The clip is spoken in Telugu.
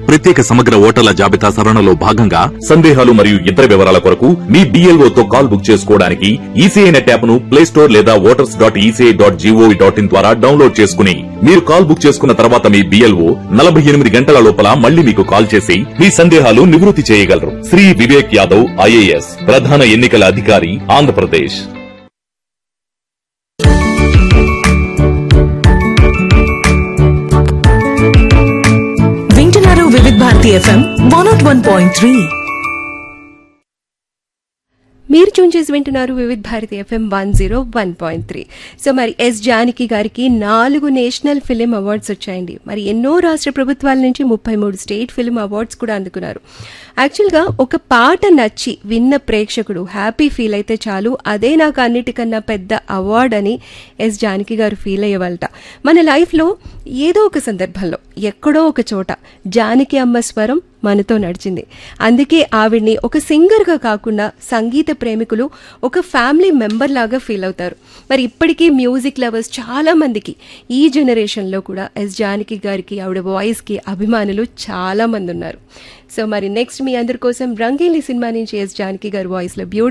ప్రత్యేక సమగ్ర ఓటర్ల జాబితా సవరణలో భాగంగా సందేహాలు మరియు ఇతర వివరాల కొరకు మీ BLO తో కాల్ బుక్ చేసుకోవడానికి ఈసీఐ నెట్ యాప్ ను ప్లే స్టోర్ లేదా voters dot ECI dot gov dot in ద్వారా డౌన్లోడ్ చేసుకుని మీరు కాల్ బుక్ చేసుకున్న తర్వాత మీ బిఎల్ఓ నలభై ఎనిమిది గంటల లోపల మళ్ళీ మీకు కాల్ చేసి మీ సందేహాలు నివృత్తి చేయగలరు శ్రీ వివేక్ యాదవ్ ఐఏఎస్ ప్రధాన ఎన్నికల అధికారి ఆంధ్రప్రదేశ్ వింటున్నారు Vividh Bharati FM one not one point three మీరు చూన్ చేసి వింటున్నారు Vividh Bharati FM one zero one point three so మరి ఎస్ జానకి గారికి నాలుగు నేషనల్ ఫిలిం అవార్డ్స్ వచ్చాయండి మరి ఎన్నో రాష్ట్ర ప్రభుత్వాల నుంచి ముప్పై మూడు స్టేట్ ఫిలిం అవార్డ్స్ కూడా అందుకున్నారు యాక్చువల్గా ఒక పాట నచ్చి విన్న ప్రేక్షకుడు హ్యాపీ ఫీల్ అయితే చాలు అదే నాకు అన్నిటికన్నా పెద్ద అవార్డ్ అని ఎస్ జానకి గారు ఫీల్ అయ్యేవాళ్ళట మన లైఫ్లో ఏదో ఒక సందర్భంలో ఎక్కడో ఒక చోట జానకి అమ్మ స్వరం మనతో నడిచింది అందుకే ఆవిడ్ని ఒక సింగర్గా కాకుండా సంగీత ప్రేమికులు ఒక ఫ్యామిలీ మెంబర్ లాగా ఫీల్ అవుతారు మరి ఇప్పటికీ మ్యూజిక్ లవర్స్ చాలా మందికి ఈ జనరేషన్లో కూడా ఎస్ జానకి గారికి ఆవిడ వాయిస్కి అభిమానులు చాలా మంది ఉన్నారు సో మరి నెక్స్ట్ మీ అందరి కోసం రంగేలి సినిమా నుంచి ఎస్ జానకి గారి వాయిస్లో బ్యూటిఫుల్